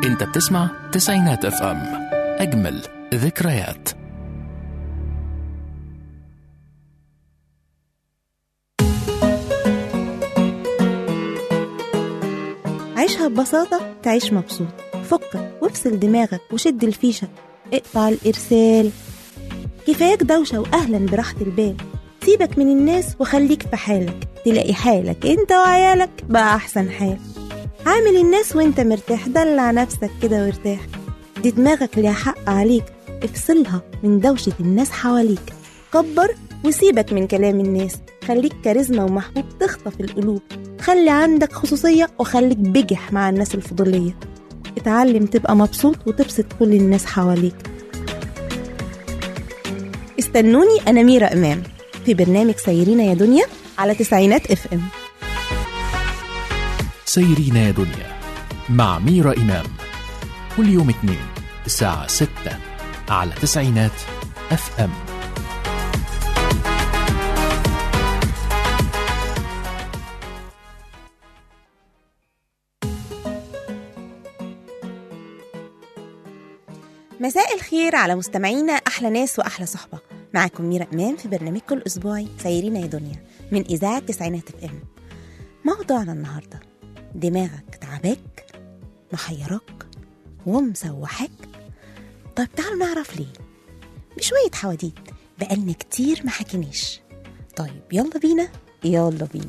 انت بتسمع تسعينات اف ام اجمل ذكريات عيشها ببساطة تعيش مبسوط فكك وافصل دماغك وشد الفيشة اقطع الإرسال كفاياك دوشة وأهلا براحة البال سيبك من الناس وخليك في حالك تلاقي حالك انت وعيالك بقى أحسن حال عامل الناس وانت مرتاح دلع نفسك كده وارتاح دي دماغك ليها حق عليك افصلها من دوشة الناس حواليك كبر وسيبك من كلام الناس خليك كاريزما ومحبوب تخطف القلوب خلي عندك خصوصية وخليك بجح مع الناس الفضولية اتعلم تبقى مبسوط وتبسط كل الناس حواليك استنوني أنا ميرا إمام في برنامج سيرينا يا دنيا على تسعينات اف ام سيرينا يا دنيا مع ميرا إمام كل يوم اثنين الساعة 6 على تسعينات اف ام مساء الخير على مستمعينا احلى ناس واحلى صحبه معاكم ميرا امام في برنامجكم الاسبوعي سيرينا يا دنيا من اذاعه تسعينات اف ام موضوعنا النهارده دماغك تعباك محيراك ومسوحاك طيب تعالوا نعرف ليه بشويه حواديت بقالنا كتير ما حكيناش طيب يلا بينا يلا بينا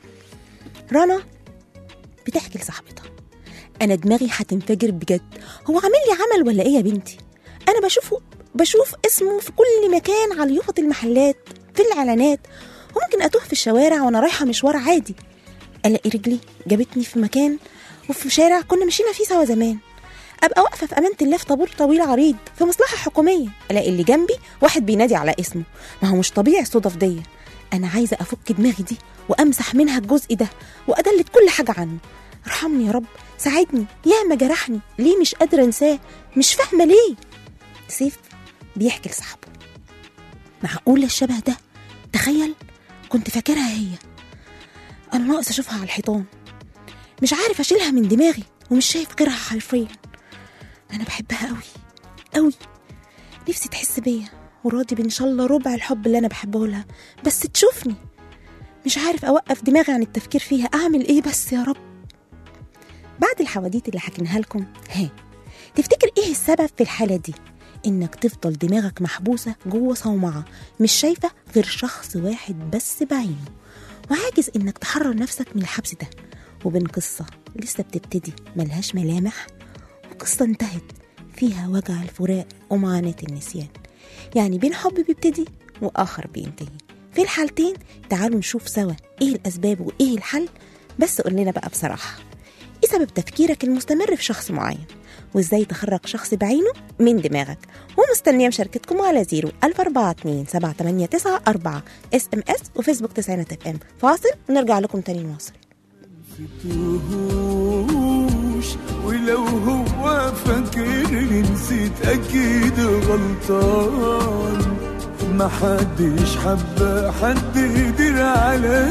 رنا بتحكي لصاحبتها انا دماغي هتنفجر بجد هو عامل لي عمل ولا ايه يا بنتي انا بشوفه بشوف اسمه في كل مكان على يافط المحلات في الاعلانات وممكن اتوه في الشوارع وانا رايحه مشوار عادي الاقي رجلي جابتني في مكان وفي شارع كنا مشينا فيه سوا زمان ابقى واقفه في امانه الله في طابور طويل عريض في مصلحه حكوميه الاقي اللي جنبي واحد بينادي على اسمه ما هو مش طبيعي الصدف دي انا عايزه افك دماغي دي وامسح منها الجزء ده وادلت كل حاجه عنه ارحمني يا رب ساعدني ياما جرحني ليه مش قادره انساه مش فاهمه ليه سيف بيحكي لصاحبه معقوله الشبه ده تخيل كنت فاكرها هي انا ناقص اشوفها على الحيطان مش عارف اشيلها من دماغي ومش شايف غيرها حرفيا انا بحبها قوي قوي نفسي تحس بيا وراضي بان شاء الله ربع الحب اللي انا بحبه لها بس تشوفني مش عارف اوقف دماغي عن التفكير فيها اعمل ايه بس يا رب بعد الحواديت اللي حكيناها لكم ها تفتكر ايه السبب في الحاله دي انك تفضل دماغك محبوسه جوه صومعه مش شايفه غير شخص واحد بس بعينه وعاجز انك تحرر نفسك من الحبس ده وبين قصه لسه بتبتدي ملهاش ملامح وقصه انتهت فيها وجع الفراق ومعاناه النسيان يعني بين حب بيبتدي واخر بينتهي في الحالتين تعالوا نشوف سوا ايه الاسباب وايه الحل بس قول لنا بقى بصراحه ايه سبب تفكيرك المستمر في شخص معين وازاي تخرج شخص بعينه من دماغك ومستنيه مشاركتكم على 0 1042 789 اس ام اس وفيسبوك تسعينات اف ام فاصل ونرجع لكم تاني نواصل نسيتهوش ولو هو فاكرني نسيت اكيد غلطان ما حدش حب حد يدير على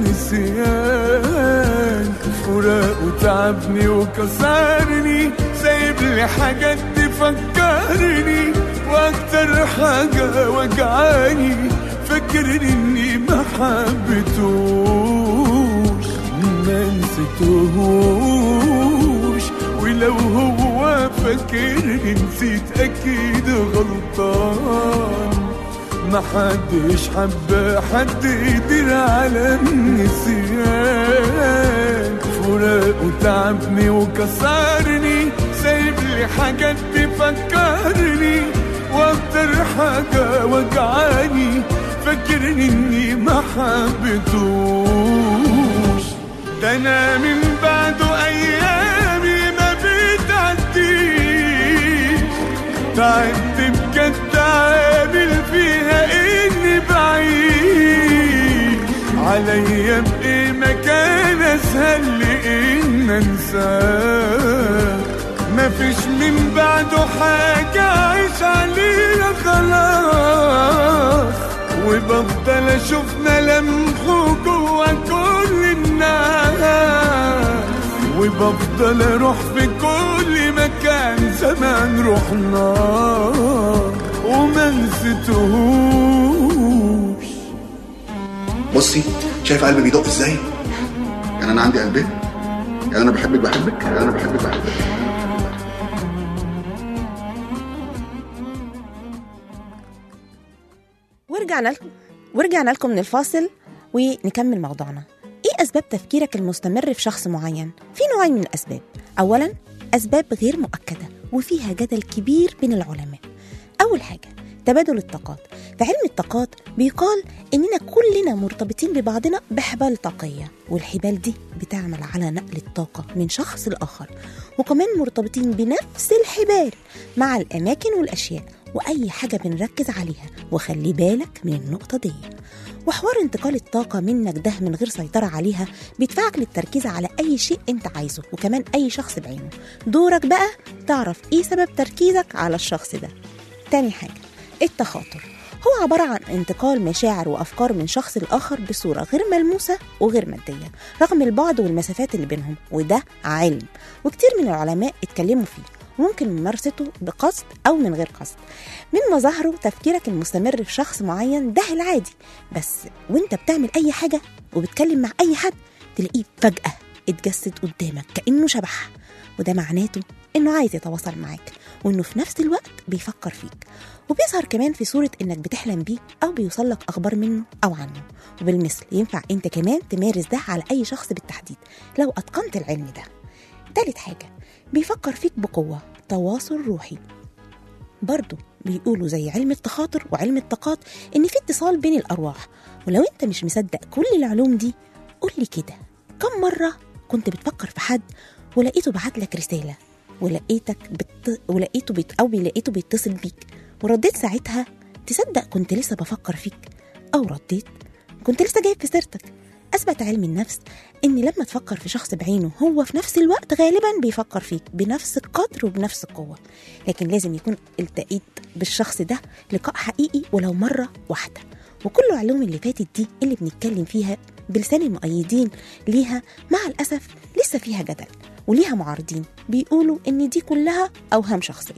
النسيان فراقه تعبني وكسرني سايب لي حاجات تفكرني واكتر حاجة وجعاني فاكرني اني ما حبيتهوش ما نسيتهوش ولو هو فاكرني نسيت اكيد غلطان ما حدش حب حد يدير على النسيان فراقه تعبني وكسرني سايب لي حاجات تفكرني واكتر حاجة وجعاني فاكرني اني ما حبيتهوش ده انا من بعده ايامي ما بتعديش تعبت بجد عامل فيها اني بعيد عليا بايه مكان اسهل لي ان انساك مفيش من بعده حاجة عايش عليها خلاص وبفضل اشوف ملامحه جوا كل الناس وبفضل اروح في كل مكان زمان رحنا وما نسيتهوش بصي شايف قلبي بيدق ازاي؟ يعني انا عندي قلبين؟ يعني انا بحبك بحبك؟ يعني انا بحبك بحبك ورجعنا لكم ورجعنا لكم من الفاصل ونكمل موضوعنا ايه اسباب تفكيرك المستمر في شخص معين في نوعين من الاسباب اولا اسباب غير مؤكده وفيها جدل كبير بين العلماء اول حاجه تبادل الطاقات في علم الطاقات بيقال اننا كلنا مرتبطين ببعضنا بحبال طاقيه والحبال دي بتعمل على نقل الطاقه من شخص لاخر وكمان مرتبطين بنفس الحبال مع الاماكن والاشياء واي حاجه بنركز عليها وخلي بالك من النقطه دي وحوار انتقال الطاقة منك ده من غير سيطرة عليها بيدفعك للتركيز على أي شيء أنت عايزه وكمان أي شخص بعينه دورك بقى تعرف إيه سبب تركيزك على الشخص ده تاني حاجة التخاطر هو عبارة عن انتقال مشاعر وأفكار من شخص لآخر بصورة غير ملموسة وغير مادية رغم البعد والمسافات اللي بينهم وده علم وكتير من العلماء اتكلموا فيه وممكن ممارسته بقصد أو من غير قصد من مظاهره تفكيرك المستمر في شخص معين ده العادي بس وانت بتعمل أي حاجة وبتكلم مع أي حد تلاقيه فجأة اتجسد قدامك كأنه شبح وده معناته إنه عايز يتواصل معاك وإنه في نفس الوقت بيفكر فيك وبيظهر كمان في صورة إنك بتحلم بيه أو بيوصلك أخبار منه أو عنه وبالمثل ينفع أنت كمان تمارس ده على أي شخص بالتحديد لو أتقنت العلم ده تالت حاجة بيفكر فيك بقوة تواصل روحي برضه بيقولوا زي علم التخاطر وعلم الطاقات إن في اتصال بين الأرواح ولو أنت مش مصدق كل العلوم دي قول لي كده كم مرة كنت بتفكر في حد ولقيته بعت لك رسالة ولقيتك بت... ولقيته بيت... أو لقيته بيتصل بيك ورديت ساعتها تصدق كنت لسه بفكر فيك أو رديت كنت لسه جايب في سيرتك أثبت علم النفس إن لما تفكر في شخص بعينه هو في نفس الوقت غالبا بيفكر فيك بنفس القدر وبنفس القوة لكن لازم يكون التقيت بالشخص ده لقاء حقيقي ولو مرة واحدة وكل العلوم اللي فاتت دي اللي بنتكلم فيها بلسان المؤيدين ليها مع الأسف لسه فيها جدل وليها معارضين بيقولوا إن دي كلها أوهام شخصية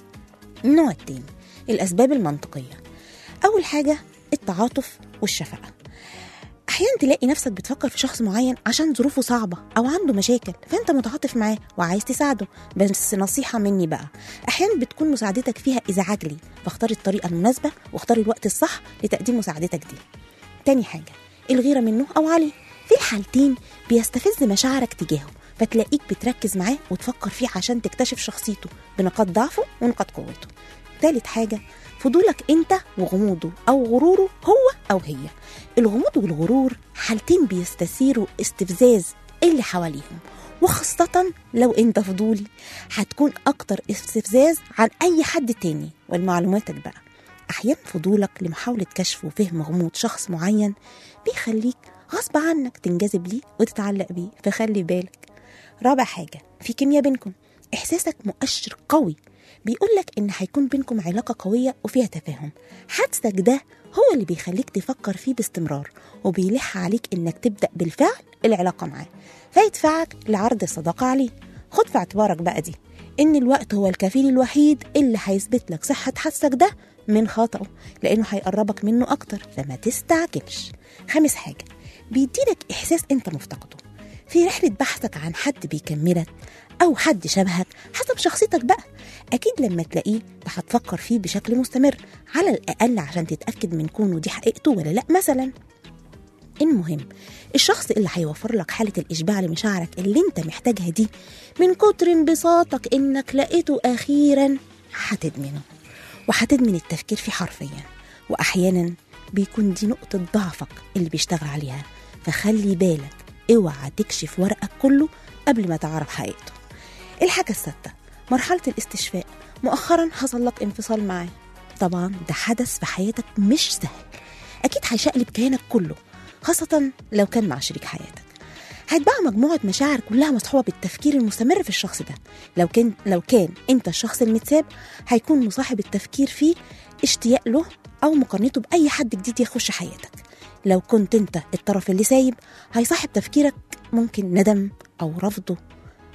النوع التاني الأسباب المنطقية أول حاجة التعاطف والشفقة احيانا تلاقي نفسك بتفكر في شخص معين عشان ظروفه صعبه او عنده مشاكل فانت متعاطف معاه وعايز تساعده بس نصيحه مني بقى احيانا بتكون مساعدتك فيها ازعاج لي فاختار الطريقه المناسبه واختار الوقت الصح لتقديم مساعدتك دي تاني حاجه الغيره منه او عليه في الحالتين بيستفز مشاعرك تجاهه فتلاقيك بتركز معاه وتفكر فيه عشان تكتشف شخصيته بنقاط ضعفه ونقاط قوته تالت حاجة فضولك انت وغموضه او غروره هو او هي الغموض والغرور حالتين بيستثيروا استفزاز اللي حواليهم وخاصة لو انت فضولي هتكون اكتر استفزاز عن اي حد تاني والمعلوماتك بقى احيانا فضولك لمحاولة كشف وفهم غموض شخص معين بيخليك غصب عنك تنجذب ليه وتتعلق بيه فخلي بالك رابع حاجة في كيمياء بينكم إحساسك مؤشر قوي بيقول لك إن هيكون بينكم علاقة قوية وفيها تفاهم حدسك ده هو اللي بيخليك تفكر فيه باستمرار وبيلح عليك إنك تبدأ بالفعل العلاقة معاه فيدفعك لعرض الصداقة عليه خد في اعتبارك بقى دي إن الوقت هو الكفيل الوحيد اللي هيثبت لك صحة حدسك ده من خطأه لأنه هيقربك منه أكتر فما تستعجلش خامس حاجة بيديلك إحساس أنت مفتقده في رحلة بحثك عن حد بيكملك أو حد شبهك حسب شخصيتك بقى أكيد لما تلاقيه هتفكر فيه بشكل مستمر على الأقل عشان تتأكد من كونه دي حقيقته ولا لأ مثلا المهم الشخص اللي هيوفر لك حالة الإشباع لمشاعرك اللي انت محتاجها دي من كتر انبساطك انك لقيته أخيرا هتدمنه وهتدمن التفكير فيه حرفيا وأحيانا بيكون دي نقطة ضعفك اللي بيشتغل عليها فخلي بالك اوعى تكشف ورقك كله قبل ما تعرف حقيقته الحاجة الستة مرحلة الاستشفاء مؤخرا حصل لك انفصال معاه طبعا ده حدث في حياتك مش سهل أكيد هيشقلب كيانك كله خاصة لو كان مع شريك حياتك هيتبع مجموعة مشاعر كلها مصحوبة بالتفكير المستمر في الشخص ده لو كان لو كان انت الشخص المتساب هيكون مصاحب التفكير فيه اشتياق له أو مقارنته بأي حد جديد يخش حياتك لو كنت انت الطرف اللي سايب هيصاحب تفكيرك ممكن ندم أو رفضه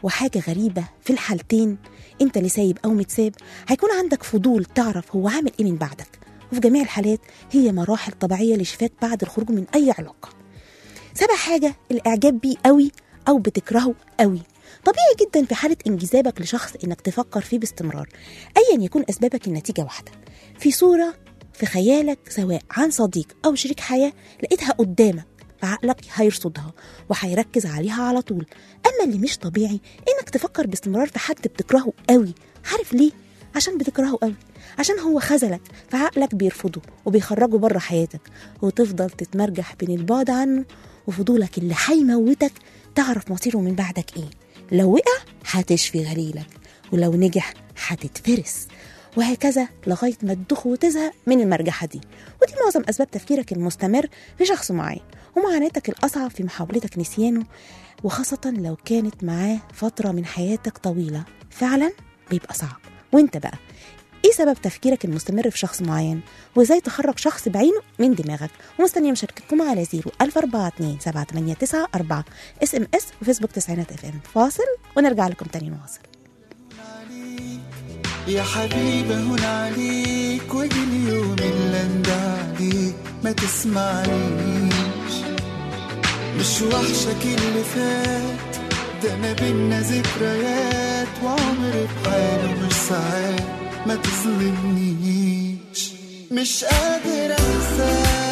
وحاجة غريبة في الحالتين انت اللي سايب او متساب هيكون عندك فضول تعرف هو عامل ايه من بعدك وفي جميع الحالات هي مراحل طبيعية لشفاك بعد الخروج من اي علاقة سابع حاجة الاعجاب بيه قوي او بتكرهه قوي طبيعي جدا في حالة انجذابك لشخص انك تفكر فيه باستمرار ايا يكون اسبابك النتيجة واحدة في صورة في خيالك سواء عن صديق او شريك حياة لقيتها قدامك فعقلك هيرصدها وهيركز عليها على طول اما اللي مش طبيعي انك تفكر باستمرار في حد بتكرهه قوي عارف ليه عشان بتكرهه قوي عشان هو خذلك فعقلك بيرفضه وبيخرجه بره حياتك وتفضل تتمرجح بين البعد عنه وفضولك اللي هيموتك تعرف مصيره من بعدك ايه لو وقع هتشفي غليلك ولو نجح هتتفرس وهكذا لغاية ما تدخ وتزهق من المرجحة دي ودي معظم أسباب تفكيرك المستمر في شخص معين ومعاناتك الأصعب في محاولتك نسيانه وخاصة لو كانت معاه فترة من حياتك طويلة فعلا بيبقى صعب وانت بقى ايه سبب تفكيرك المستمر في شخص معين وازاي تخرج شخص بعينه من دماغك ومستنيه مشاركتكم على 0 1042 789 4 اس ام اس وفيسبوك تسعينات اف ام فاصل ونرجع لكم تاني نواصل يا حبيبة هون عليك واجي اليوم اللي اندى عليك ما تسمعنيش مش وحشك اللي فات ده انا بينا ذكريات وعمري بحاله مش ساعات ما تظلمنيش مش قادر انساك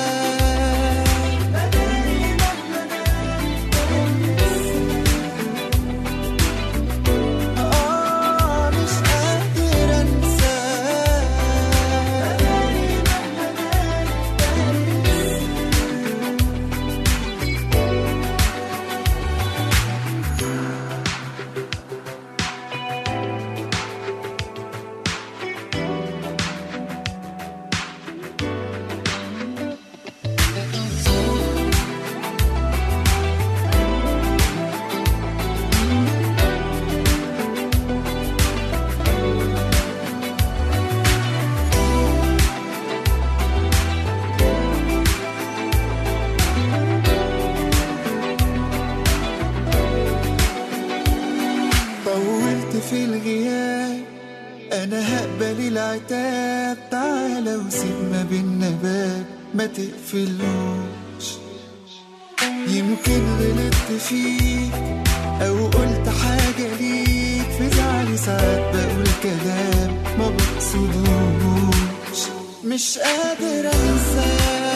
آه مش قادر انساك طولت في الغياب انا هقبل العتاب تعالى وسيب ما بينا باب ما تقفلوش يمكن غلطت فيك او قلت حاجة ليك في زعلي ساعات بقول كلام ما بقصدوش مش قادر انساك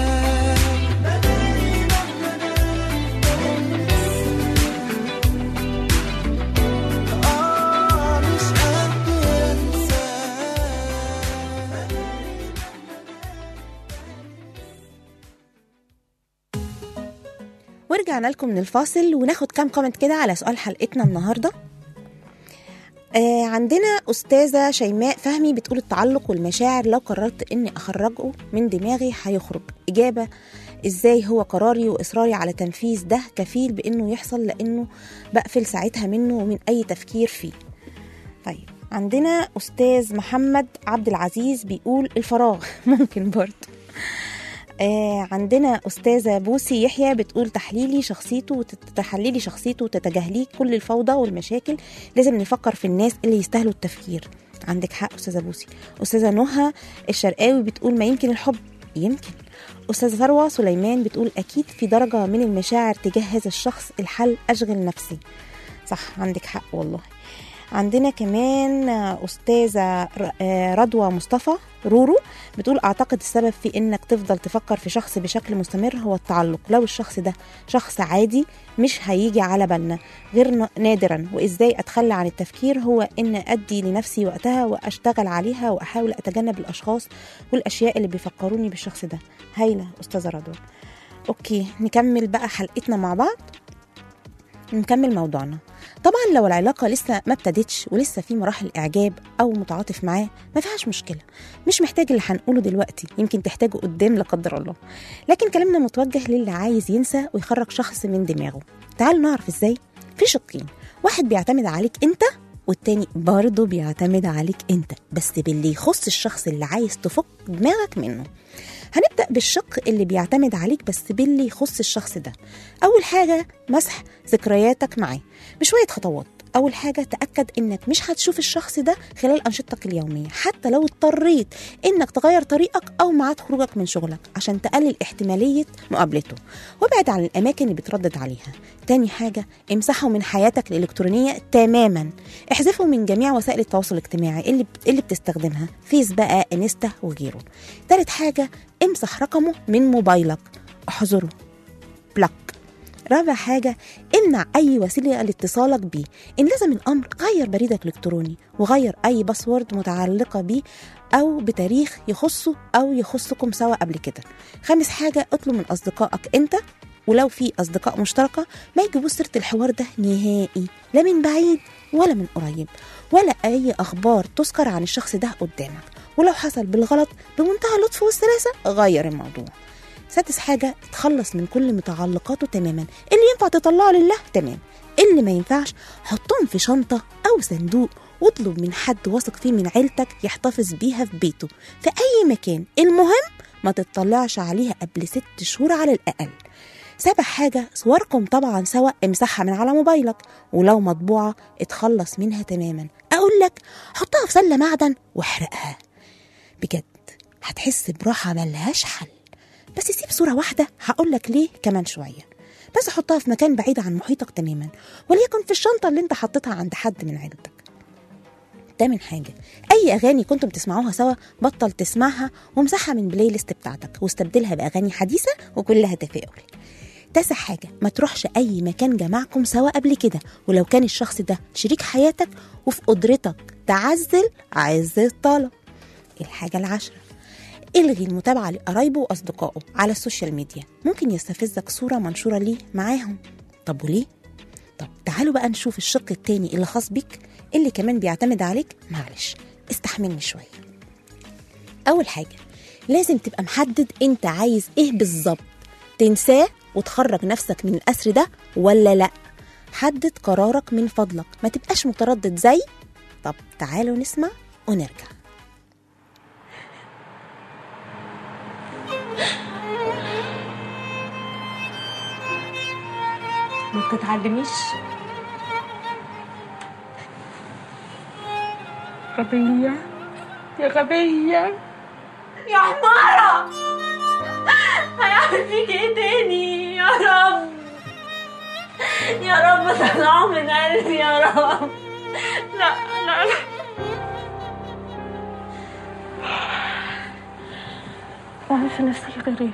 آه مش قادر انساك ورجعنا لكم من الفاصل وناخد كام كومنت كده على سؤال حلقتنا النهارده آه عندنا أستاذة شيماء فهمي بتقول التعلق والمشاعر لو قررت إني أخرجه من دماغي هيخرج إجابة إزاي هو قراري وإصراري على تنفيذ ده كفيل بإنه يحصل لأنه بقفل ساعتها منه ومن أي تفكير فيه طيب عندنا أستاذ محمد عبد العزيز بيقول الفراغ ممكن برضه آه عندنا أستاذة بوسي يحيى بتقول تحليلي شخصيته وتحليلي شخصيته وتتجاهليه كل الفوضى والمشاكل لازم نفكر في الناس اللي يستاهلوا التفكير عندك حق أستاذة بوسي أستاذة نهى الشرقاوي بتقول ما يمكن الحب يمكن أستاذة ثروة سليمان بتقول أكيد في درجة من المشاعر تجاه هذا الشخص الحل أشغل نفسي صح عندك حق والله عندنا كمان أستاذة ر- آه، رضوى مصطفى رورو بتقول أعتقد السبب في إنك تفضل تفكر في شخص بشكل مستمر هو التعلق لو الشخص ده شخص عادي مش هيجي على بالنا غير ن- نادرا وإزاي أتخلى عن التفكير هو إن أدي لنفسي وقتها وأشتغل عليها وأحاول أتجنب الأشخاص والأشياء اللي بيفكروني بالشخص ده هايلة أستاذة رضوى أوكي نكمل بقى حلقتنا مع بعض نكمل موضوعنا طبعا لو العلاقة لسه ما ابتدتش ولسه في مراحل إعجاب أو متعاطف معاه ما فيهاش مشكلة مش محتاج اللي هنقوله دلوقتي يمكن تحتاجه قدام لا قدر الله لكن كلامنا متوجه للي عايز ينسى ويخرج شخص من دماغه تعالوا نعرف ازاي في شقين واحد بيعتمد عليك انت والتاني برضه بيعتمد عليك انت بس باللي يخص الشخص اللي عايز تفك دماغك منه هنبدأ بالشق اللي بيعتمد عليك بس باللي يخص الشخص ده أول حاجة مسح ذكرياتك معاه بشوية خطوات اول حاجه تاكد انك مش هتشوف الشخص ده خلال انشطتك اليوميه حتى لو اضطريت انك تغير طريقك او ميعاد خروجك من شغلك عشان تقلل احتماليه مقابلته وابعد عن الاماكن اللي بتردد عليها تاني حاجه امسحه من حياتك الالكترونيه تماما احذفه من جميع وسائل التواصل الاجتماعي اللي بت- اللي بتستخدمها فيس بقى انستا وغيره تالت حاجه امسح رقمه من موبايلك احذره بلوك رابع حاجة امنع أي وسيلة لاتصالك بيه إن لازم الأمر غير بريدك الإلكتروني وغير أي باسورد متعلقة بيه أو بتاريخ يخصه أو يخصكم سوا قبل كده خامس حاجة اطلب من أصدقائك أنت ولو في أصدقاء مشتركة ما يجيبوش سيرة الحوار ده نهائي لا من بعيد ولا من قريب ولا أي أخبار تذكر عن الشخص ده قدامك ولو حصل بالغلط بمنتهى اللطف والسلاسة غير الموضوع سادس حاجة اتخلص من كل متعلقاته تماما اللي ينفع تطلعه لله تمام اللي ما ينفعش حطهم في شنطة أو صندوق واطلب من حد واثق فيه من عيلتك يحتفظ بيها في بيته في أي مكان المهم ما تطلعش عليها قبل ست شهور على الأقل سابع حاجة صوركم طبعا سوا امسحها من على موبايلك ولو مطبوعة اتخلص منها تماما أقول لك حطها في سلة معدن واحرقها بجد هتحس براحة ملهاش حل بس سيب صورة واحدة هقول لك ليه كمان شوية بس حطها في مكان بعيد عن محيطك تماما وليكن في الشنطة اللي انت حطيتها عند حد من عيلتك تامن حاجة أي أغاني كنتم بتسمعوها سوا بطل تسمعها وامسحها من بلاي ليست بتاعتك واستبدلها بأغاني حديثة وكلها تفاؤل تاسع حاجة ما تروحش أي مكان جمعكم سوا قبل كده ولو كان الشخص ده شريك حياتك وفي قدرتك تعزل عز الطلب الحاجة العاشرة الغي المتابعة لقرايبه وأصدقائه على السوشيال ميديا ممكن يستفزك صورة منشورة ليه معاهم طب وليه؟ طب تعالوا بقى نشوف الشق التاني اللي خاص بيك اللي كمان بيعتمد عليك معلش استحملني شوية أول حاجة لازم تبقى محدد أنت عايز إيه بالظبط تنساه وتخرج نفسك من الأسر ده ولا لأ حدد قرارك من فضلك ما تبقاش متردد زي طب تعالوا نسمع ونرجع ما بتتعلميش غبية يا غبية يا حمارة هيعمل فيك ايه تاني يا رب يا رب طلعه من قلبي يا رب لا لا لا بعمل في نفسي غيري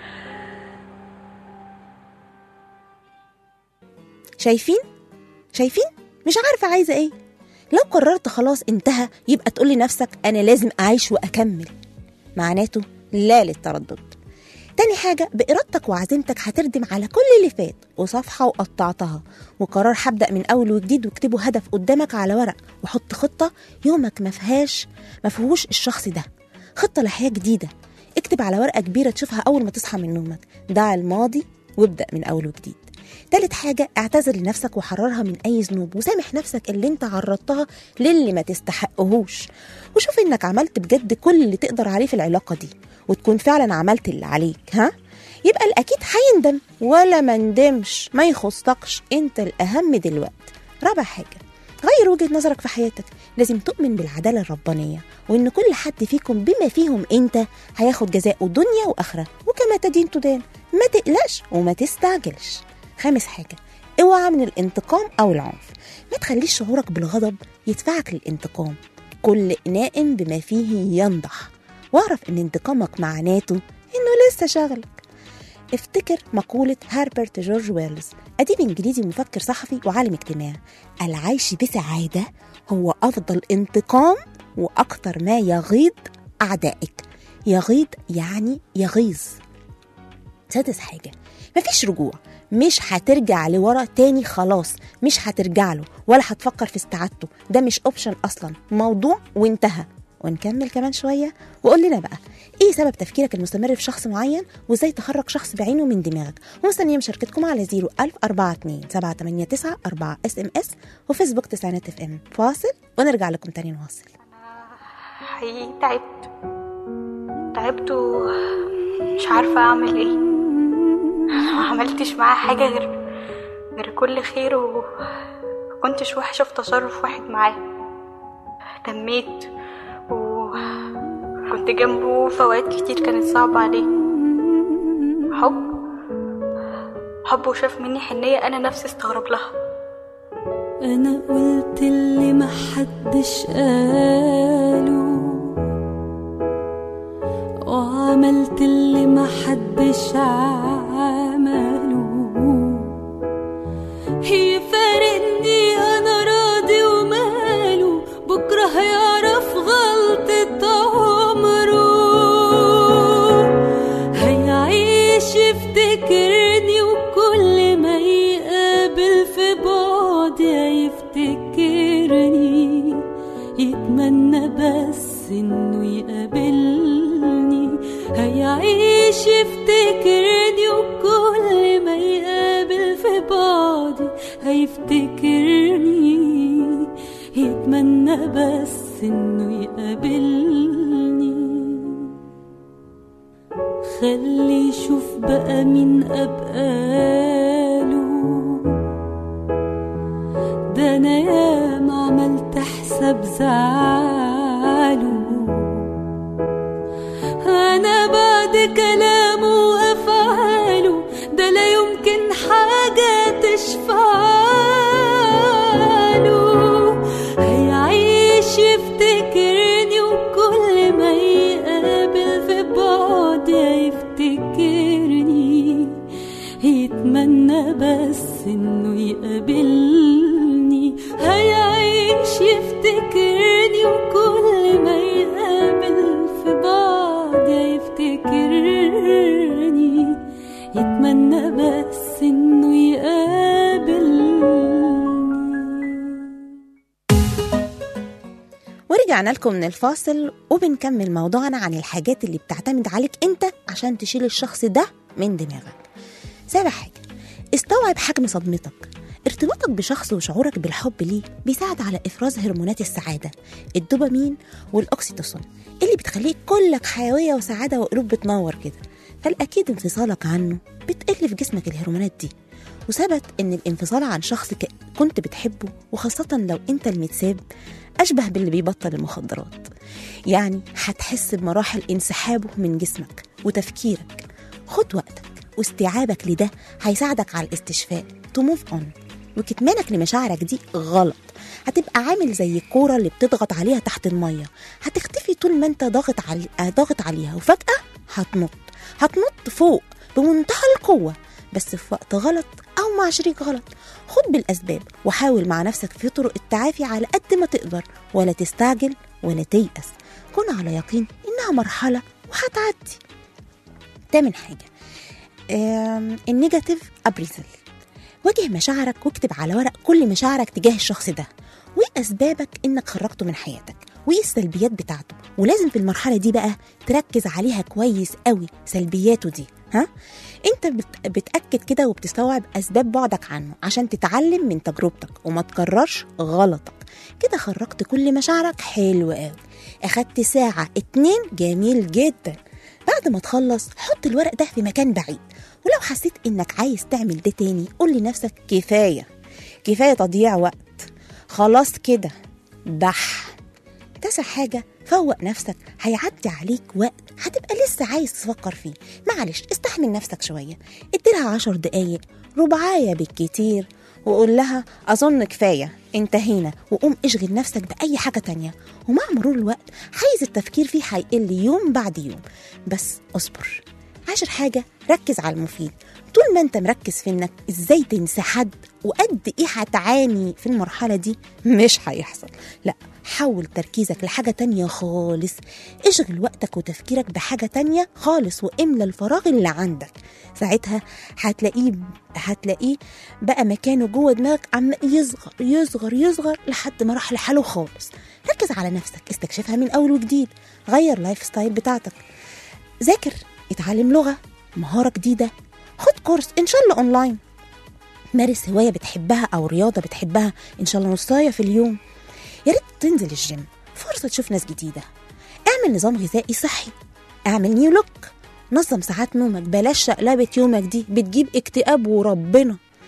شايفين؟ شايفين؟ مش عارفة عايزة ايه لو قررت خلاص انتهى يبقى تقول لنفسك أنا لازم أعيش وأكمل معناته لا للتردد تاني حاجة بإرادتك وعزيمتك هتردم على كل اللي فات وصفحة وقطعتها وقرار هبدأ من أول وجديد واكتبه هدف قدامك على ورق وحط خطة يومك ما فيهاش ما فيهوش الشخص ده خطة لحياة جديدة اكتب على ورقة كبيرة تشوفها أول ما تصحى من نومك دع الماضي وابدأ من أول وجديد تالت حاجة اعتذر لنفسك وحررها من أي ذنوب وسامح نفسك اللي انت عرضتها للي ما تستحقهوش وشوف انك عملت بجد كل اللي تقدر عليه في العلاقة دي وتكون فعلا عملت اللي عليك ها يبقى الأكيد هيندم ولا ما ندمش ما يخصكش انت الأهم دلوقتي رابع حاجة غير وجهة نظرك في حياتك لازم تؤمن بالعدالة الربانية وإن كل حد فيكم بما فيهم أنت هياخد جزاءه دنيا وآخرة وكما تدين تدان ما تقلقش وما تستعجلش خامس حاجة اوعى من الانتقام أو العنف ما تخليش شعورك بالغضب يدفعك للانتقام كل إناء بما فيه ينضح واعرف إن انتقامك معناته إنه لسه شغلك افتكر مقولة هاربرت جورج ويلز أديب إنجليزي مفكر صحفي وعالم اجتماع العيش بسعادة هو أفضل انتقام وأكثر ما يغيظ أعدائك يغيظ يعني يغيظ سادس حاجة مفيش رجوع مش هترجع لورا تاني خلاص مش هترجع له ولا هتفكر في استعادته ده مش اوبشن اصلا موضوع وانتهى ونكمل كمان شويه وقول لنا بقى ايه سبب تفكيرك المستمر في شخص معين وازاي تخرج شخص بعينه من دماغك ومستنيه مشاركتكم على 01042 789 4 اس ام اس وفيسبوك تسعينات اف ام فاصل ونرجع لكم تاني نواصل حقيقي تعبت تعبت ومش عارفة أعمل إيه ما عملتش معاه حاجة غير غير كل خير و... كنتش وحشة في تصرف واحد معاه اهتميت وكنت جنبه في أوقات كتير كانت صعبة عليه حب حب وشاف مني حنية أنا نفسي استغرب لها انا قلت اللي محدش قاله وعملت اللي محدش عمله يفارقني انا راضي وماله بكره هيعرف غلطة عمره هيعيش يفتكرني وكل ما يقابل في بعدي هيفتكرني يتمنى بس انه يقابلني هيعيش يفتكرني وكل ما يقابل في بعدي هيفتكرني يتمنى بس انه يقابلني خلي يشوف بقى مين أبقاله ده أنا ياما عملت حساب زعله أنا بعد كلامه وأفعاله ده لا يمكن حاجة تشفعله هيعيش يفتكرني وكل ما يقابل في بعدي هيفتكرني يتمنى بس انه يقابلني هيعيش يفتكرني وكل ما يقابل في بعدي هيفتكرني يتمنى بس انه يقابلني ورجعنا لكم من الفاصل وبنكمل موضوعنا عن الحاجات اللي بتعتمد عليك انت عشان تشيل الشخص ده من دماغك سابع حاجة استوعب حجم صدمتك ارتباطك بشخص وشعورك بالحب ليه بيساعد على افراز هرمونات السعاده الدوبامين والاكسيتوسين اللي بتخليك كلك حيويه وسعاده وقلوب بتنور كده فالاكيد انفصالك عنه بتقل في جسمك الهرمونات دي وثبت ان الانفصال عن شخص ك- كنت بتحبه وخاصه لو انت المتساب اشبه باللي بيبطل المخدرات يعني هتحس بمراحل انسحابه من جسمك وتفكيرك خد وقتك واستيعابك لده هيساعدك على الاستشفاء تو موف اون وكتمانك لمشاعرك دي غلط هتبقى عامل زي الكوره اللي بتضغط عليها تحت الميه هتختفي طول ما انت ضاغط علي... آه، ضاغط عليها وفجاه هتنط هتنط فوق بمنتهى القوه بس في وقت غلط او مع شريك غلط خد بالاسباب وحاول مع نفسك في طرق التعافي على قد ما تقدر ولا تستعجل ولا تيأس كن على يقين انها مرحله وهتعدي تامن حاجه آم، النيجاتيف ابريزل واجه مشاعرك واكتب على ورق كل مشاعرك تجاه الشخص ده وايه اسبابك انك خرجته من حياتك وايه السلبيات بتاعته ولازم في المرحله دي بقى تركز عليها كويس قوي سلبياته دي ها انت بت- بتاكد كده وبتستوعب اسباب بعدك عنه عشان تتعلم من تجربتك وما تكررش غلطك كده خرجت كل مشاعرك حلو قوي اخدت ساعه اتنين جميل جدا بعد ما تخلص حط الورق ده في مكان بعيد ولو حسيت انك عايز تعمل ده تاني قول لنفسك كفايه كفايه تضييع وقت خلاص كده بح تاسع حاجة فوق نفسك هيعدي عليك وقت هتبقى لسه عايز تفكر فيه معلش استحمل نفسك شوية اديلها عشر دقايق ربعاية بالكتير وقول لها أظن كفاية انتهينا وقوم اشغل نفسك بأي حاجة تانية ومع مرور الوقت حيز التفكير فيه هيقل يوم بعد يوم بس اصبر عاشر حاجة ركز على المفيد طول ما انت مركز في انك ازاي تنسى حد وقد ايه هتعاني في المرحلة دي مش هيحصل لا حول تركيزك لحاجة تانية خالص اشغل وقتك وتفكيرك بحاجة تانية خالص واملى الفراغ اللي عندك ساعتها هتلاقيه هتلاقيه بقى مكانه جوه دماغك عمال يصغر يصغر يصغر لحد ما راح لحاله خالص ركز على نفسك استكشفها من اول وجديد غير لايف ستايل بتاعتك ذاكر اتعلم لغة مهارة جديدة خد كورس إن شاء الله أونلاين مارس هواية بتحبها أو رياضة بتحبها إن شاء الله نصاية في اليوم يا ريت تنزل الجيم فرصة تشوف ناس جديدة اعمل نظام غذائي صحي اعمل نيو لوك نظم ساعات نومك بلاش شقلبة يومك دي بتجيب اكتئاب وربنا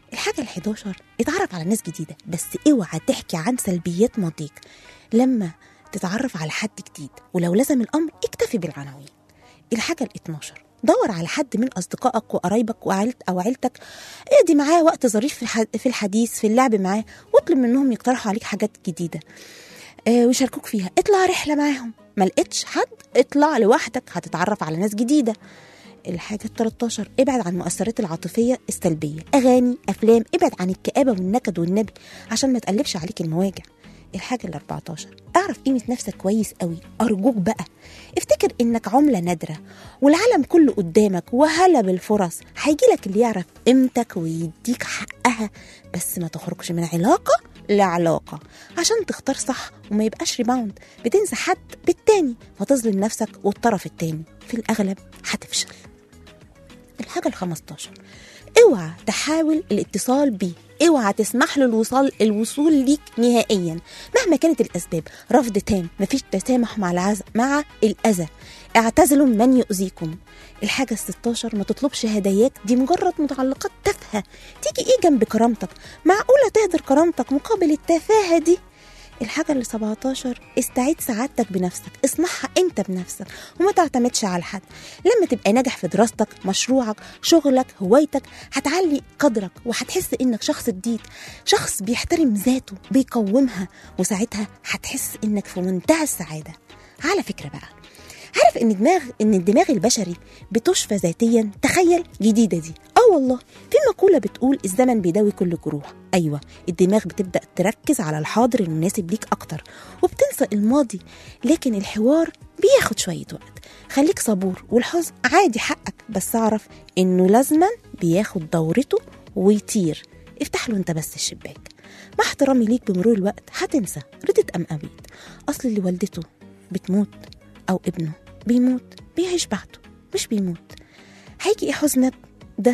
الحاجة ال11 اتعرف على ناس جديدة بس اوعى تحكي عن سلبيات ماضيك لما تتعرف على حد جديد ولو لزم الأمر اكتفي بالعناوين الحاجة ال12 دور على حد من أصدقائك وقرايبك وعيلت أو عيلتك اقضي معاه وقت ظريف في الح- في الحديث في اللعب معاه واطلب منهم يقترحوا عليك حاجات جديدة آه، ويشاركوك فيها اطلع رحلة معاهم ما لقيتش حد اطلع لوحدك هتتعرف على ناس جديدة الحاجة ال 13 ابعد عن المؤثرات العاطفية السلبية أغاني أفلام ابعد عن الكآبة والنكد والنبي عشان ما تقلبش عليك المواجع الحاجة ال 14 اعرف قيمة نفسك كويس قوي أرجوك بقى افتكر إنك عملة نادرة والعالم كله قدامك وهلا بالفرص هيجيلك اللي يعرف قيمتك ويديك حقها بس ما تخرجش من علاقة لعلاقة عشان تختار صح وما يبقاش ريباوند بتنسى حد بالتاني فتظلم نفسك والطرف التاني في الأغلب هتفشل الحاجة ال 15 اوعى تحاول الاتصال بيه اوعى تسمح له الوصول الوصول ليك نهائيا مهما كانت الاسباب رفض تام مفيش تسامح مع العز... مع الاذى اعتزلوا من يؤذيكم الحاجة ال 16 ما تطلبش هداياك دي مجرد متعلقات تافهة تيجي ايه جنب كرامتك معقولة تهدر كرامتك مقابل التفاهة دي الحاجة اللي 17 استعيد سعادتك بنفسك اصنعها انت بنفسك وما تعتمدش على حد لما تبقى ناجح في دراستك مشروعك شغلك هوايتك هتعلي قدرك وهتحس انك شخص جديد شخص بيحترم ذاته بيقومها وساعتها هتحس انك في منتهى السعادة على فكرة بقى عارف ان دماغ ان الدماغ البشري بتشفى ذاتيا تخيل جديده دي اه والله في مقوله بتقول الزمن بيداوي كل جروح ايوه الدماغ بتبدا تركز على الحاضر المناسب ليك اكتر وبتنسى الماضي لكن الحوار بياخد شويه وقت خليك صبور والحزن عادي حقك بس اعرف انه لازما بياخد دورته ويطير افتح له انت بس الشباك مع احترامي ليك بمرور الوقت هتنسى رضت ام قويت اصل اللي والدته بتموت او ابنه بيموت بيعيش بعده مش بيموت هيجي ايه حزنك ده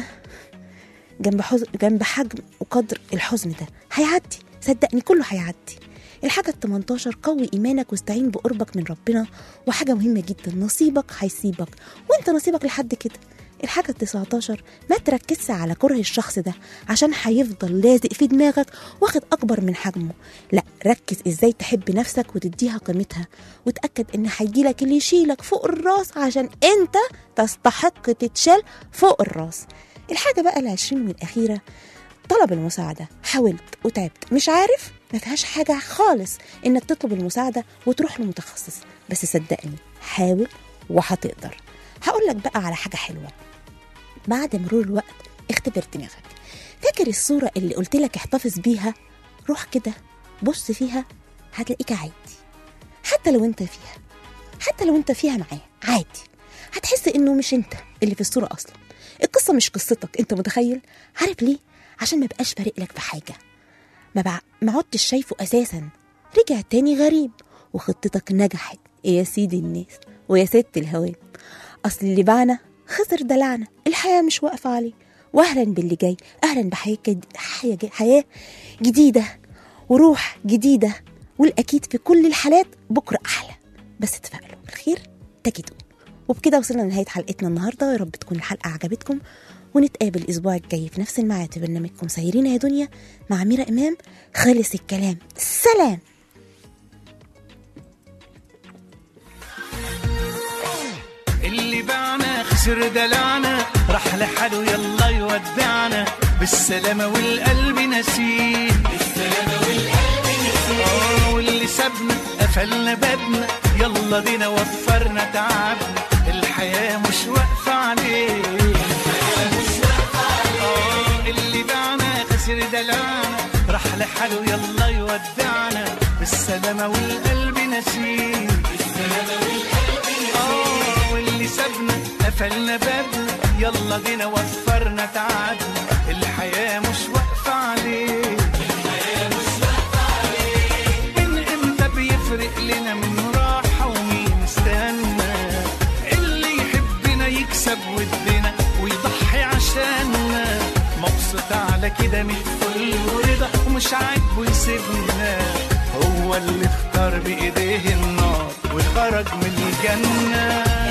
جنب حزن جنب حجم وقدر الحزن ده هيعدي صدقني كله هيعدي الحاجة ال 18 قوي إيمانك واستعين بقربك من ربنا وحاجة مهمة جدا نصيبك هيسيبك وانت نصيبك لحد كده الحاجة ال 19 ما تركزش على كره الشخص ده عشان هيفضل لازق في دماغك واخد أكبر من حجمه لا ركز ازاي تحب نفسك وتديها قيمتها وتأكد ان هيجيلك اللي يشيلك فوق الراس عشان انت تستحق تتشال فوق الراس الحاجة بقى العشرين والأخيرة طلب المساعدة حاولت وتعبت مش عارف ما فيهاش حاجة خالص إنك تطلب المساعدة وتروح لمتخصص بس صدقني حاول وهتقدر هقول لك بقى على حاجة حلوة بعد مرور الوقت اختبر دماغك فاكر الصورة اللي قلت لك احتفظ بيها روح كده بص فيها هتلاقيك عادي حتى لو انت فيها حتى لو انت فيها معاه عادي هتحس انه مش انت اللي في الصورة اصلا القصة مش قصتك انت متخيل عارف ليه عشان ما بقاش فارق لك في حاجة ما بع... ما عدتش شايفه اساسا رجع تاني غريب وخطتك نجحت يا سيدي الناس ويا ست الهوام اصل اللي باعنا خسر دلعنا الحياة مش واقفة عليه واهلا باللي جاي اهلا بحياة جد... حياة, ج- حياة جديدة وروح جديدة والاكيد في كل الحالات بكرة احلى بس تفائلوا الخير تجدوا وبكده وصلنا لنهاية حلقتنا النهاردة يا رب تكون الحلقة عجبتكم ونتقابل الأسبوع الجاي في نفس الميعاد في برنامجكم سايرين يا دنيا مع ميرا إمام خلص الكلام سلام اللي باعنا خسر دلعنا راح لحاله يلا يودعنا بالسلامة والقلب نسيم بالسلامة والقلب نسيم واللي سابنا قفلنا بابنا يلا بينا وفرنا تعبنا الحياة مش واقفة عليه آه، اللي باعنا خسر دلعنا راح لحاله يلا يودعنا بالسلامة والقلب نسيم بالسلامة والقلب نسيم واللي سابنا قفلنا بابنا يلا بينا وفرنا تعبنا الحياة مش واقفة عليه من امتى بيفرق لنا من راحة ومين استنى اللي يحبنا يكسب ودنا ويضحي عشاننا مبسوط على كده من فل ورضا ومش عاجبه يسيبنا هو اللي اختار بايديه النار وخرج من الجنه